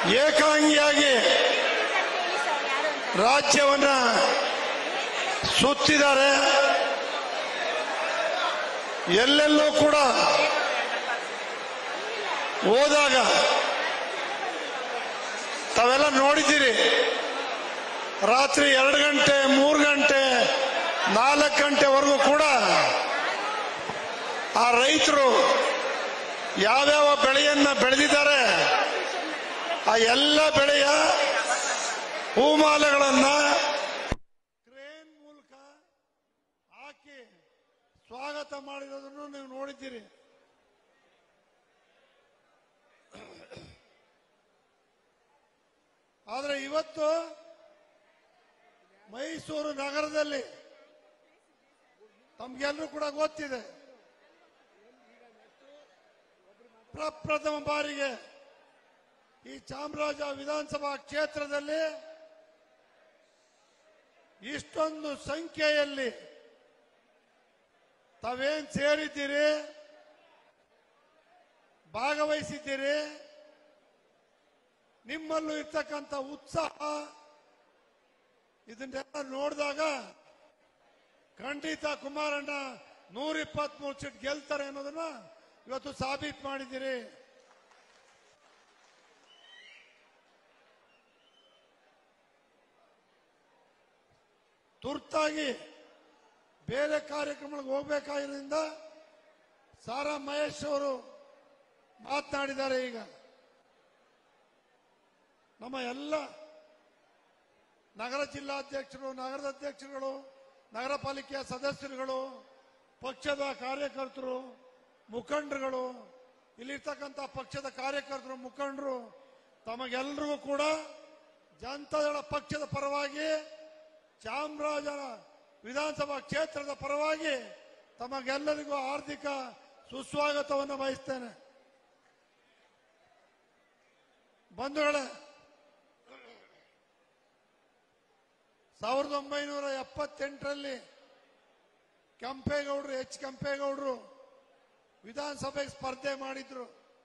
ಏಕಾಂಗಿಯಾಗಿ ರಾಜ್ಯವನ್ನ ಸುತ್ತಿದ್ದಾರೆ ಎಲ್ಲೆಲ್ಲೂ ಕೂಡ ಹೋದಾಗ ತಾವೆಲ್ಲ ನೋಡಿದ್ದೀರಿ ರಾತ್ರಿ ಎರಡು ಗಂಟೆ ಮೂರು ಗಂಟೆ ನಾಲ್ಕು ಗಂಟೆವರೆಗೂ ಕೂಡ ಆ ರೈತರು ಯಾವ್ಯಾವ ಬೆಳೆಯನ್ನ ಬೆಳೆದಿದ್ದಾರೆ ಆ ಎಲ್ಲ ಬೆಳೆಯ ಹೂಮಾಲೆಗಳನ್ನ ಕ್ರೇನ್ ಮೂಲಕ ಹಾಕಿ ಸ್ವಾಗತ ಮಾಡಿರೋದನ್ನು ನೀವು ನೋಡಿದ್ದೀರಿ ಆದರೆ ಇವತ್ತು ಮೈಸೂರು ನಗರದಲ್ಲಿ ತಮ್ಗೆಲ್ಲರೂ ಕೂಡ ಗೊತ್ತಿದೆ ಪ್ರಪ್ರಥಮ ಬಾರಿಗೆ ಈ ಚಾಮರಾಜ ವಿಧಾನಸಭಾ ಕ್ಷೇತ್ರದಲ್ಲಿ ಇಷ್ಟೊಂದು ಸಂಖ್ಯೆಯಲ್ಲಿ ತಾವೇನ್ ಸೇರಿದ್ದೀರಿ ಭಾಗವಹಿಸಿದ್ದೀರಿ ನಿಮ್ಮಲ್ಲೂ ಇರ್ತಕ್ಕಂಥ ಉತ್ಸಾಹ ಇದನ್ನೆಲ್ಲ ನೋಡಿದಾಗ ಖಂಡಿತ ಕುಮಾರಣ್ಣ ನೂರ ಇಪ್ಪತ್ಮೂರು ಸೀಟ್ ಗೆಲ್ತಾರೆ ಅನ್ನೋದನ್ನ ಇವತ್ತು ಸಾಬೀತು ಮಾಡಿದ್ದೀರಿ ತುರ್ತಾಗಿ ಬೇರೆ ಕಾರ್ಯಕ್ರಮಗಳಿಗೆ ಹೋಗ್ಬೇಕಾಗಿರೋದ್ರಿಂದ ಸಾರಾ ಮಹೇಶ್ ಅವರು ಮಾತನಾಡಿದ್ದಾರೆ ಈಗ ನಮ್ಮ ಎಲ್ಲ ನಗರ ಜಿಲ್ಲಾಧ್ಯಕ್ಷರು ನಗರದ ಅಧ್ಯಕ್ಷರುಗಳು ನಗರ ಪಾಲಿಕೆಯ ಸದಸ್ಯರುಗಳು ಪಕ್ಷದ ಕಾರ್ಯಕರ್ತರು ಮುಖಂಡರುಗಳು ಇಲ್ಲಿರ್ತಕ್ಕಂಥ ಪಕ್ಷದ ಕಾರ್ಯಕರ್ತರು ಮುಖಂಡರು ತಮಗೆಲ್ಲರಿಗೂ ಕೂಡ ಜನತಾದಳ ಪಕ್ಷದ ಪರವಾಗಿ ಚಾಮರಾಜ ವಿಧಾನಸಭಾ ಕ್ಷೇತ್ರದ ಪರವಾಗಿ ತಮಗೆಲ್ಲರಿಗೂ ಹಾರ್ದಿಕ ಸುಸ್ವಾಗತವನ್ನು ಬಯಸ್ತೇನೆ ಬಂಧುಗಳೇ ಸಾವಿರದ ಒಂಬೈನೂರ ಎಪ್ಪತ್ತೆಂಟರಲ್ಲಿ ಕೆಂಪೇಗೌಡರು ಎಚ್ ಕೆಂಪೇಗೌಡರು ವಿಧಾನಸಭೆಗೆ ಸ್ಪರ್ಧೆ ಮಾಡಿದ್ರು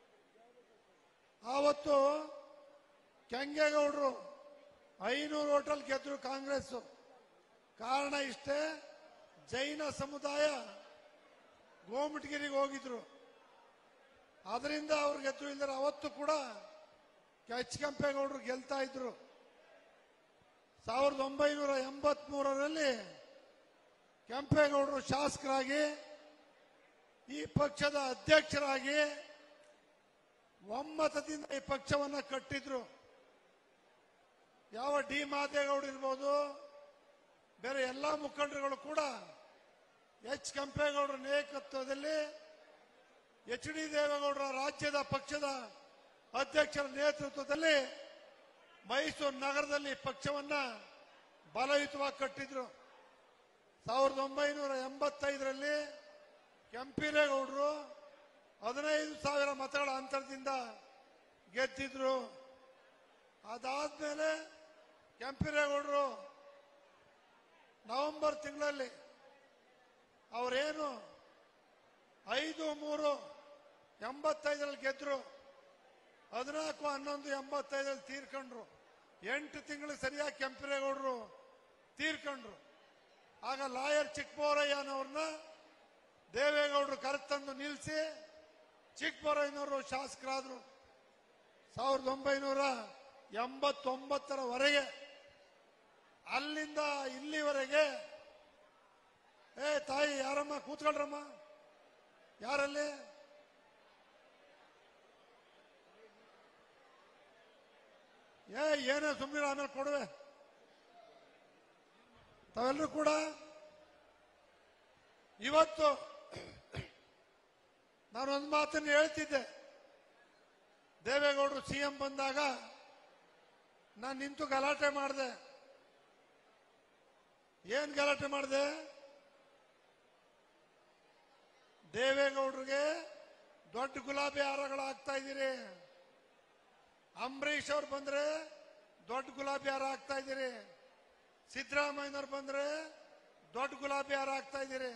ಆವತ್ತು ಕೆಂಗೇಗೌಡರು ಐನೂರು ಹೋಟೆಲ್ ಗೆದ್ರು ಕಾಂಗ್ರೆಸ್ ಕಾರಣ ಇಷ್ಟೇ ಜೈನ ಸಮುದಾಯ ಗೋಮಟಗಿರಿಗೆ ಹೋಗಿದ್ರು ಅದರಿಂದ ಅವ್ರು ಗೆದ್ರು ಇಲ್ಲದ್ರೆ ಅವತ್ತು ಕೂಡ ಎಚ್ ಕೆಂಪೇಗೌಡರು ಗೆಲ್ತಾ ಇದ್ರು ಸಾವಿರದ ಒಂಬೈನೂರ ಎಂಬತ್ ಮೂರರಲ್ಲಿ ಕೆಂಪೇಗೌಡರು ಶಾಸಕರಾಗಿ ಈ ಪಕ್ಷದ ಅಧ್ಯಕ್ಷರಾಗಿ ಒಮ್ಮತದಿಂದ ಈ ಪಕ್ಷವನ್ನ ಕಟ್ಟಿದ್ರು ಯಾವ ಡಿ ಮಾದೇಗೌಡ ಇರ್ಬೋದು ಬೇರೆ ಎಲ್ಲ ಮುಖಂಡರುಗಳು ಕೂಡ ಎಚ್ ಕೆಂಪೇಗೌಡರ ನೇತೃತ್ವದಲ್ಲಿ ಎಚ್ ಡಿ ದೇವೇಗೌಡರ ರಾಜ್ಯದ ಪಕ್ಷದ ಅಧ್ಯಕ್ಷರ ನೇತೃತ್ವದಲ್ಲಿ ಮೈಸೂರು ನಗರದಲ್ಲಿ ಪಕ್ಷವನ್ನ ಬಲಯುತವಾಗಿ ಕಟ್ಟಿದ್ರು ಸಾವಿರದ ಒಂಬೈನೂರ ಎಂಬತ್ತೈದರಲ್ಲಿ ಕೆಂಪೀರೇಗೌಡರು ಹದಿನೈದು ಸಾವಿರ ಮತಗಳ ಅಂತರದಿಂದ ಗೆದ್ದಿದ್ರು ಅದಾದ್ಮೇಲೆ ಕೆಂಪೀರೇಗೌಡರು ನವೆಂಬರ್ ತಿಂಗಳಲ್ಲಿ ಅವರೇನು ಐದು ಮೂರು ಎಂಬತ್ತೈದರಲ್ಲಿ ಗೆದ್ರು ಹದಿನಾಲ್ಕು ಹನ್ನೊಂದು ಎಂಬತ್ತೈದರಲ್ಲಿ ತೀರ್ಕೊಂಡ್ರು ಎಂಟು ತಿಂಗಳು ಸರಿಯಾಗಿ ಕೆಂಪೇಗೌಡರು ತೀರ್ಕೊಂಡ್ರು ಆಗ ಲಾಯರ್ ಚಿಕ್ಕಬೋರಯ್ಯನವ್ರನ್ನ ದೇವೇಗೌಡರು ಕರೆತಂದು ನಿಲ್ಲಿಸಿ ಚಿಕ್ಕಬೋರಯ್ಯನವರು ಶಾಸಕರಾದ್ರು ಸಾವಿರದ ಒಂಬೈನೂರ ಎಂಬತ್ತೊಂಬತ್ತರವರೆಗೆ ಅಲ್ಲಿಂದ ಇಲ್ಲಿವರೆಗೆ ಏ ತಾಯಿ ಯಾರಮ್ಮ ಕೂತ್ಕೊಳ್ರಮ್ಮ ಯಾರಲ್ಲಿ ಏ ಏನೇ ಸುಮ್ಮನೆ ಆಮೇಲೆ ಕೊಡುವೆ ತಾವೆಲ್ಲರೂ ಕೂಡ ಇವತ್ತು ನಾನು ಒಂದು ಮಾತನ್ನು ಹೇಳ್ತಿದ್ದೆ ದೇವೇಗೌಡರು ಸಿಎಂ ಬಂದಾಗ ನಾನು ನಿಂತು ಗಲಾಟೆ ಮಾಡಿದೆ ಏನ್ ಗಲಾಟೆ ಮಾಡಿದೆ ದೇವೇಗೌಡರಿಗೆ ದೊಡ್ಡ ಗುಲಾಬಿ ಹಾರಗಳು ಹಾಕ್ತಾ ಇದ್ದೀರಿ ಅಂಬರೀಷ್ ಅವ್ರು ಬಂದ್ರೆ ದೊಡ್ಡ ಗುಲಾಬಿ ಹಾರ ಹಾಕ್ತಾ ಇದ್ದೀರಿ ಸಿದ್ದರಾಮಯ್ಯನವ್ರು ಬಂದ್ರೆ ದೊಡ್ಡ ಗುಲಾಬಿ ಹಾರ ಹಾಕ್ತಾ ಇದ್ದೀರಿ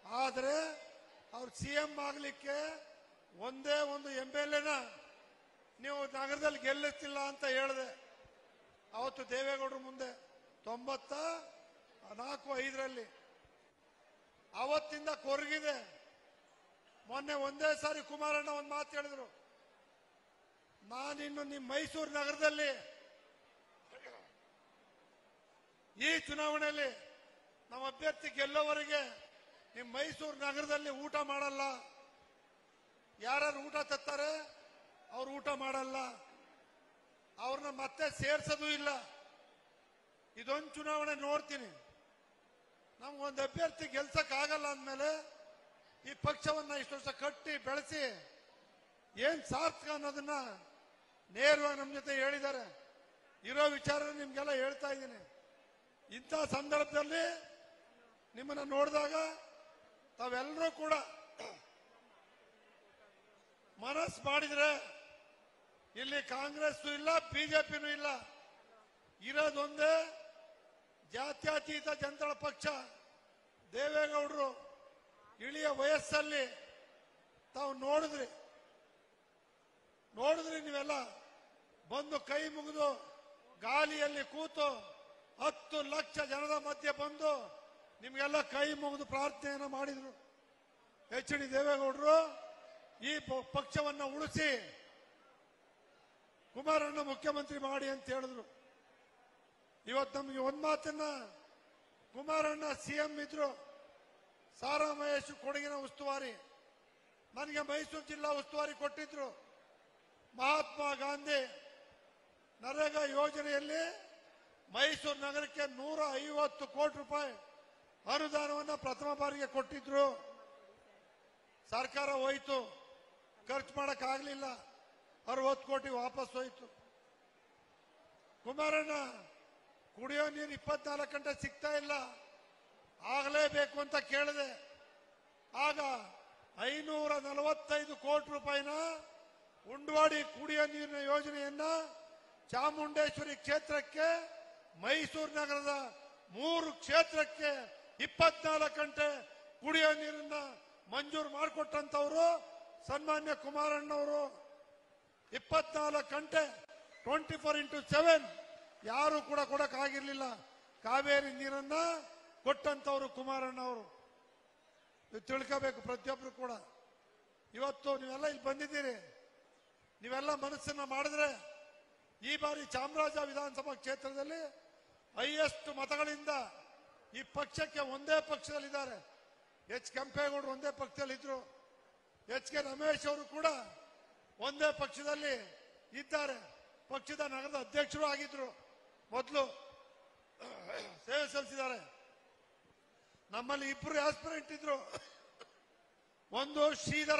ಆದ್ರೆ ಅವ್ರು ಸಿಎಂ ಆಗ್ಲಿಕ್ಕೆ ಒಂದೇ ಒಂದು ಎಂ ಎಲ್ ಎನ ನೀವು ನಗರದಲ್ಲಿ ಗೆಲ್ಲಿಸ್ತಿಲ್ಲ ಅಂತ ಹೇಳಿದೆ ಅವತ್ತು ದೇವೇಗೌಡರು ಮುಂದೆ ತೊಂಬತ್ತ ನಾಲ್ಕು ಐದರಲ್ಲಿ ಅವತ್ತಿಂದ ಕೊರಗಿದೆ ಮೊನ್ನೆ ಒಂದೇ ಸಾರಿ ಕುಮಾರಣ್ಣ ಒಂದು ಮಾತು ಹೇಳಿದ್ರು ನಾನಿನ್ನು ನಿಮ್ಮ ಮೈಸೂರು ನಗರದಲ್ಲಿ ಈ ಚುನಾವಣೆಯಲ್ಲಿ ನಮ್ಮ ಅಭ್ಯರ್ಥಿ ಗೆಲ್ಲೋವರೆಗೆ ನಿಮ್ಮ ಮೈಸೂರು ನಗರದಲ್ಲಿ ಊಟ ಮಾಡಲ್ಲ ಯಾರ್ಯಾರು ಊಟ ತತ್ತಾರೆ ಅವ್ರು ಊಟ ಮಾಡಲ್ಲ ಅವ್ರನ್ನ ಮತ್ತೆ ಸೇರ್ಸೋದು ಇಲ್ಲ ಇದೊಂದು ಚುನಾವಣೆ ನೋಡ್ತೀನಿ ನಮ್ಗೊಂದು ಅಭ್ಯರ್ಥಿ ಗೆಲ್ಸಕ್ ಆಗಲ್ಲ ಅಂದ್ಮೇಲೆ ಈ ಪಕ್ಷವನ್ನ ಇಷ್ಟು ವರ್ಷ ಕಟ್ಟಿ ಬೆಳೆಸಿ ಏನ್ ಸಾರ್ಥಕ ಅನ್ನೋದನ್ನ ನೇರವಾಗಿ ನಮ್ಮ ಜೊತೆ ಹೇಳಿದ್ದಾರೆ ಇರೋ ವಿಚಾರ ನಿಮ್ಗೆಲ್ಲ ಹೇಳ್ತಾ ಇದ್ದೀನಿ ಇಂಥ ಸಂದರ್ಭದಲ್ಲಿ ನಿಮ್ಮನ್ನ ನೋಡಿದಾಗ ತಾವೆಲ್ಲರೂ ಕೂಡ ಮನಸ್ಸು ಮಾಡಿದ್ರೆ ಇಲ್ಲಿ ಕಾಂಗ್ರೆಸ್ ಇಲ್ಲ ಬಿಜೆಪಿನೂ ಇಲ್ಲ ಇರೋದೊಂದೇ ಜಾತ್ಯತೀತ ಜನತಾಳ ಪಕ್ಷ ದೇವೇಗೌಡರು ಇಳಿಯ ವಯಸ್ಸಲ್ಲಿ ತಾವು ನೋಡಿದ್ರಿ ನೋಡಿದ್ರಿ ನೀವೆಲ್ಲ ಬಂದು ಕೈ ಮುಗಿದು ಗಾಲಿಯಲ್ಲಿ ಕೂತು ಹತ್ತು ಲಕ್ಷ ಜನದ ಮಧ್ಯೆ ಬಂದು ನಿಮ್ಗೆಲ್ಲ ಕೈ ಮುಗಿದು ಪ್ರಾರ್ಥನೆಯನ್ನ ಮಾಡಿದ್ರು ಎಚ್ ಡಿ ದೇವೇಗೌಡರು ಈ ಪ- ಪಕ್ಷವನ್ನ ಉಳಿಸಿ ಕುಮಾರಣ್ಣ ಮುಖ್ಯಮಂತ್ರಿ ಮಾಡಿ ಅಂತ ಹೇಳಿದ್ರು ಇವತ್ತು ನಮಗೆ ಒಂದ್ ಮಾತನ್ನ ಕುಮಾರಣ್ಣ ಸಿಎಂ ಇದ್ರು ಸಾರಾ ಮಹೇಶ್ ಕೊಡಗಿನ ಉಸ್ತುವಾರಿ ನನಗೆ ಮೈಸೂರು ಜಿಲ್ಲಾ ಉಸ್ತುವಾರಿ ಕೊಟ್ಟಿದ್ರು ಮಹಾತ್ಮ ಗಾಂಧಿ ನರೇಗಾ ಯೋಜನೆಯಲ್ಲಿ ಮೈಸೂರು ನಗರಕ್ಕೆ ನೂರ ಐವತ್ತು ಕೋಟಿ ರೂಪಾಯಿ ಅನುದಾನವನ್ನ ಪ್ರಥಮ ಬಾರಿಗೆ ಕೊಟ್ಟಿದ್ರು ಸರ್ಕಾರ ಹೋಯ್ತು ಖರ್ಚು ಮಾಡಕ್ ಆಗ್ಲಿಲ್ಲ ಅರವತ್ತು ಕೋಟಿ ವಾಪಸ್ ಹೋಯ್ತು ಕುಮಾರಣ್ಣ ಕುಡಿಯೋ ನೀರು ಇಪ್ಪತ್ನಾಲ್ಕು ಗಂಟೆ ಸಿಗ್ತಾ ಇಲ್ಲ ಆಗಲೇಬೇಕು ಅಂತ ಕೇಳಿದೆ ಆಗ ಐನೂರ ನಲವತ್ತೈದು ಕೋಟಿ ರೂಪಾಯಿನ ಉಂಡವಾಡಿ ಕುಡಿಯೋ ನೀರಿನ ಯೋಜನೆಯನ್ನ ಚಾಮುಂಡೇಶ್ವರಿ ಕ್ಷೇತ್ರಕ್ಕೆ ಮೈಸೂರು ನಗರದ ಮೂರು ಕ್ಷೇತ್ರಕ್ಕೆ ಇಪ್ಪತ್ನಾಲ್ಕು ಗಂಟೆ ಕುಡಿಯೋ ನೀರನ್ನ ಮಂಜೂರು ಮಾಡಿಕೊಟ್ಟಂತವರು ಸನ್ಮಾನ್ಯ ಕುಮಾರಣ್ಣವರು ಇಪ್ಪತ್ನಾಲ್ಕು ಗಂಟೆ ಟ್ವೆಂಟಿ ಫೋರ್ ಇಂಟು ಸೆವೆನ್ ಯಾರು ಕೂಡ ಕೊಡಕ್ಕಾಗಿರ್ಲಿಲ್ಲ ಕಾವೇರಿ ನೀರನ್ನ ಕೊಟ್ಟಂತವರು ಕುಮಾರಣ್ಣ ಅವರು ನೀವು ತಿಳ್ಕೋಬೇಕು ಪ್ರತಿಯೊಬ್ರು ಕೂಡ ಇವತ್ತು ನೀವೆಲ್ಲ ಇಲ್ಲಿ ಬಂದಿದ್ದೀರಿ ನೀವೆಲ್ಲ ಮನಸ್ಸನ್ನ ಮಾಡಿದ್ರೆ ಈ ಬಾರಿ ಚಾಮರಾಜ ವಿಧಾನಸಭಾ ಕ್ಷೇತ್ರದಲ್ಲಿ ಹೈಯೆಸ್ಟ್ ಮತಗಳಿಂದ ಈ ಪಕ್ಷಕ್ಕೆ ಒಂದೇ ಪಕ್ಷದಲ್ಲಿದ್ದಾರೆ ಎಚ್ ಕೆಂಪೇಗೌಡರು ಒಂದೇ ಪಕ್ಷದಲ್ಲಿದ್ರು ಎಚ್ ಕೆ ರಮೇಶ್ ಅವರು ಕೂಡ ಒಂದೇ ಪಕ್ಷದಲ್ಲಿ ಇದ್ದಾರೆ ಪಕ್ಷದ ನಗರದ ಅಧ್ಯಕ್ಷರು ಆಗಿದ್ರು ಮೊದಲು ಸೇವೆ ಸಲ್ಲಿಸಿದ್ದಾರೆ ನಮ್ಮಲ್ಲಿ ಇಬ್ಬರು ಆಸ್ಪಿರೆಂಟ್ ಇದ್ರು ಒಂದು ಶ್ರೀಧರ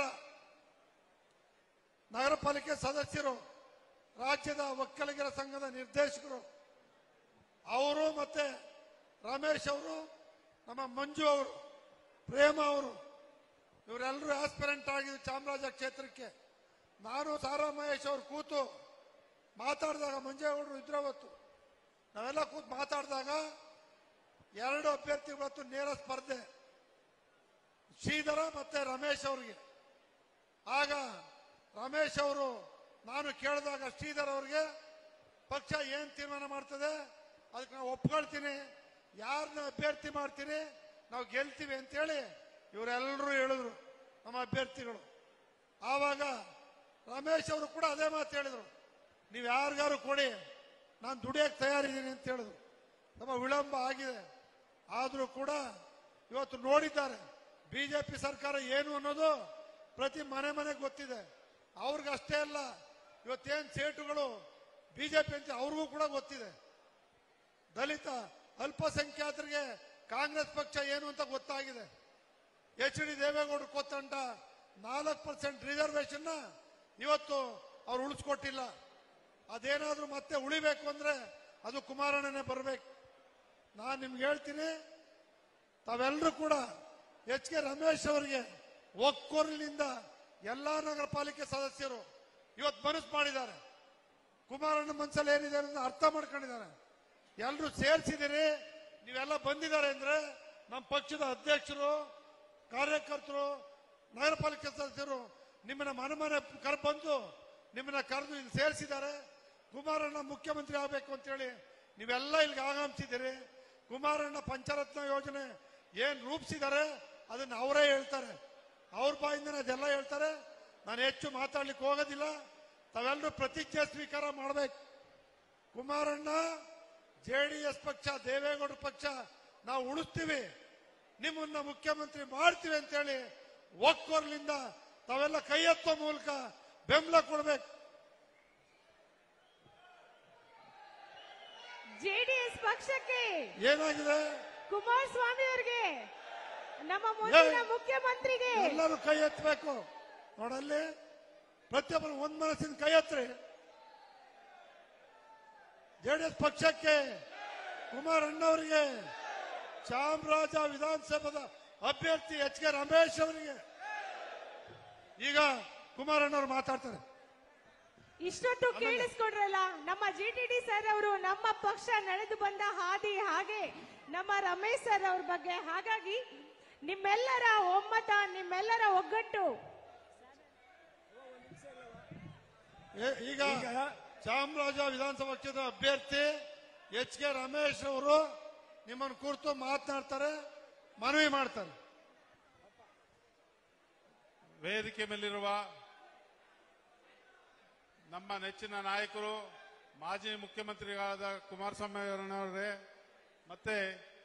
ನಗರ ಪಾಲಿಕೆ ಸದಸ್ಯರು ರಾಜ್ಯದ ಒಕ್ಕಲಿಗರ ಸಂಘದ ನಿರ್ದೇಶಕರು ಅವರು ಮತ್ತೆ ರಮೇಶ್ ಅವರು ನಮ್ಮ ಮಂಜು ಅವರು ಪ್ರೇಮ ಅವರು ಇವರೆಲ್ಲರೂ ಆಸ್ಪಿರೆಂಟ್ ಆಗಿದ್ರು ಚಾಮರಾಜ ಕ್ಷೇತ್ರಕ್ಕೆ ನಾನು ಸಾರಾ ಮಹೇಶ್ ಅವರು ಕೂತು ಮಾತಾಡಿದಾಗ ಮಂಜೇಗೌಡರು ಇದ್ರವತ್ತು ನಾವೆಲ್ಲ ಕೂತು ಮಾತಾಡಿದಾಗ ಎರಡು ಅಭ್ಯರ್ಥಿಗಳತ್ತು ನೇರ ಸ್ಪರ್ಧೆ ಶ್ರೀಧರ ಮತ್ತೆ ರಮೇಶ್ ಅವರಿಗೆ ಆಗ ರಮೇಶ್ ಅವರು ನಾನು ಕೇಳಿದಾಗ ಶ್ರೀಧರ್ ಅವರಿಗೆ ಪಕ್ಷ ಏನ್ ತೀರ್ಮಾನ ಮಾಡ್ತದೆ ಅದಕ್ಕೆ ನಾವು ಒಪ್ಕೊಳ್ತೀನಿ ಯಾರನ್ನ ಅಭ್ಯರ್ಥಿ ಮಾಡ್ತೀನಿ ನಾವು ಗೆಲ್ತೀವಿ ಅಂತೇಳಿ ಇವರೆಲ್ಲರೂ ಹೇಳಿದ್ರು ನಮ್ಮ ಅಭ್ಯರ್ಥಿಗಳು ಆವಾಗ ರಮೇಶ್ ಅವರು ಕೂಡ ಅದೇ ಮಾತು ಹೇಳಿದ್ರು ನೀವು ಯಾರಿಗಾರು ಕೊಡಿ ನಾನು ದುಡಿಯಕ್ಕೆ ತಯಾರಿದ್ದೀನಿ ಅಂತ ಹೇಳಿದ್ರು ನಮ್ಮ ವಿಳಂಬ ಆಗಿದೆ ಆದರೂ ಕೂಡ ಇವತ್ತು ನೋಡಿದ್ದಾರೆ ಬಿಜೆಪಿ ಸರ್ಕಾರ ಏನು ಅನ್ನೋದು ಪ್ರತಿ ಮನೆ ಮನೆಗೆ ಗೊತ್ತಿದೆ ಅವ್ರಿಗಷ್ಟೇ ಅಲ್ಲ ಇವತ್ತೇನ್ ಸೇಟುಗಳು ಬಿಜೆಪಿ ಅಂತ ಅವ್ರಿಗೂ ಕೂಡ ಗೊತ್ತಿದೆ ದಲಿತ ಅಲ್ಪಸಂಖ್ಯಾತರಿಗೆ ಕಾಂಗ್ರೆಸ್ ಪಕ್ಷ ಏನು ಅಂತ ಗೊತ್ತಾಗಿದೆ ಎಚ್ ಡಿ ದೇವೇಗೌಡರು ಕೊತ್ತಂಟ ನಾಲ್ಕು ಪರ್ಸೆಂಟ್ ರಿಸರ್ವೇಶನ್ ಇವತ್ತು ಅವ್ರು ಉಳಿಸ್ಕೊಟ್ಟಿಲ್ಲ ಅದೇನಾದ್ರೂ ಮತ್ತೆ ಉಳಿಬೇಕು ಅಂದ್ರೆ ಅದು ಕುಮಾರಣ್ಣನೇ ಬರಬೇಕು ನಾನು ನಿಮ್ಗೆ ಹೇಳ್ತೀನಿ ತಾವೆಲ್ಲರೂ ಕೂಡ ಎಚ್ ಕೆ ರಮೇಶ್ ಅವರಿಗೆ ಒಕ್ಕೊರಲಿನಿಂದ ಎಲ್ಲಾ ನಗರ ಪಾಲಿಕೆ ಸದಸ್ಯರು ಇವತ್ತು ಮನಸ್ಸು ಮಾಡಿದ್ದಾರೆ ಕುಮಾರಣ್ಣ ಮನಸ್ಸಲ್ಲಿ ಏನಿದೆ ಅನ್ನೋದನ್ನ ಅರ್ಥ ಮಾಡ್ಕೊಂಡಿದ್ದಾರೆ ಎಲ್ಲರೂ ಸೇರಿಸಿದಿರಿ ನೀವೆಲ್ಲ ಬಂದಿದ್ದಾರೆ ಅಂದ್ರೆ ನಮ್ಮ ಪಕ್ಷದ ಅಧ್ಯಕ್ಷರು ಕಾರ್ಯಕರ್ತರು ನಗರ ಪಾಲಿಕೆ ಸದಸ್ಯರು ನಿಮ್ಮನ್ನ ಮನೆ ಮನೆ ಕರ್ ಬಂದು ನಿಮ್ಮನ್ನ ಕರೆದು ಇಲ್ಲಿ ಸೇರಿಸಿದ್ದಾರೆ ಕುಮಾರಣ್ಣ ಮುಖ್ಯಮಂತ್ರಿ ಆಗಬೇಕು ಅಂತೇಳಿ ನೀವೆಲ್ಲ ಇಲ್ಲಿಗೆ ಆಗಮಿಸಿದ್ದೀರಿ ಕುಮಾರಣ್ಣ ಪಂಚರತ್ನ ಯೋಜನೆ ಏನ್ ರೂಪಿಸಿದ್ದಾರೆ ಅದನ್ನ ಅವರೇ ಹೇಳ್ತಾರೆ ಅವ್ರ ಬಾಯಿಂದನೇ ಅದೆಲ್ಲ ಹೇಳ್ತಾರೆ ನಾನು ಹೆಚ್ಚು ಮಾತಾಡ್ಲಿಕ್ಕೆ ಹೋಗೋದಿಲ್ಲ ತಾವೆಲ್ಲರೂ ಪ್ರತಿಜ್ಞೆ ಸ್ವೀಕಾರ ಮಾಡಬೇಕು ಕುಮಾರಣ್ಣ ಜೆಡಿಎಸ್ ಪಕ್ಷ ದೇವೇಗೌಡರ ಪಕ್ಷ ನಾವು ಉಳಿಸ್ತೀವಿ ನಿಮ್ಮನ್ನ ಮುಖ್ಯಮಂತ್ರಿ ಮಾಡ್ತೀವಿ ಅಂತೇಳಿ ಒಕ್ಕೊರ್ಲಿಂದ ತಾವೆಲ್ಲ ಕೈ ಎತ್ತೋ ಮೂಲಕ ಬೆಂಬಲ ಕೊಡ್ಬೇಕು ಜೆಡಿಎಸ್ ಪಕ್ಷಕ್ಕೆ ಏನಾಗಿದೆ ಕುಮಾರಸ್ವಾಮಿ ಅವರಿಗೆ ನಮ್ಮ ಮುಂದಿನ ಏ. ಮುಖ್ಯಮಂತ್ರಿಗೆ ಎಲ್ಲರೂ ಕೈ ಎತ್ತಬೇಕು ನೋಡಲ್ಲಿ ಪ್ರತಿಯೊಬ್ಬರು ಒಂದ್ ಮನಸ್ಸಿನ ಕೈ ಎತ್ತರಿ ಜೆಡಿಎಸ್ ಪಕ್ಷಕ್ಕೆ ಕುಮಾರಣ್ಣವರಿಗೆ ಚಾಮರಾಜ ವಿಧಾನಸಭಾದ ಅಭ್ಯರ್ಥಿ ಎಚ್ ಕೆ ರಮೇಶ್ ಅವರಿಗೆ ಈಗ ಕುಮಾರಣ್ಣವ್ರು ಮಾತಾಡ್ತಾರೆ ಇಷ್ಟೊತ್ತು ಕೇಳಿಸ್ಕೊಂಡ್ರಲ್ಲ ನಮ್ಮ ಜಿ ಟಿ ಡಿ ಸರ್ ಅವರು ನಮ್ಮ ಪಕ್ಷ ನಡೆದು ಬಂದ ಹಾದಿ ಹಾಗೆ ನಮ್ಮ ರಮೇಶ್ ಸರ್ ಅವ್ರ ಬಗ್ಗೆ ಹಾಗಾಗಿ ನಿಮ್ಮೆಲ್ಲರ ಒಮ್ಮತ ನಿಮ್ಮೆಲ್ಲರ ಒಗ್ಗಟ್ಟು ಏ- ಈಗ ಚಾಮರಾಜ ವಿಧಾನಸಭಾ ಕ್ಷೇತ್ರದ ಅಭ್ಯರ್ಥಿ ಎಚ್ ಕೆ ರಮೇಶ್ ಅವರು ನಿಮ್ಮನ್ನು ಕುರಿತು ಮಾತನಾಡ್ತಾರೆ ಮನವಿ ಮಾಡ್ತಾರೆ ವೇದಿಕೆ ಮೇಲಿರುವ ನಮ್ಮ ನೆಚ್ಚಿನ ನಾಯಕರು ಮಾಜಿ ಮುಖ್ಯಮಂತ್ರಿಗಳಾದ ಕುಮಾರಸ್ವಾಮಿ ಅವರೇ ಮತ್ತೆ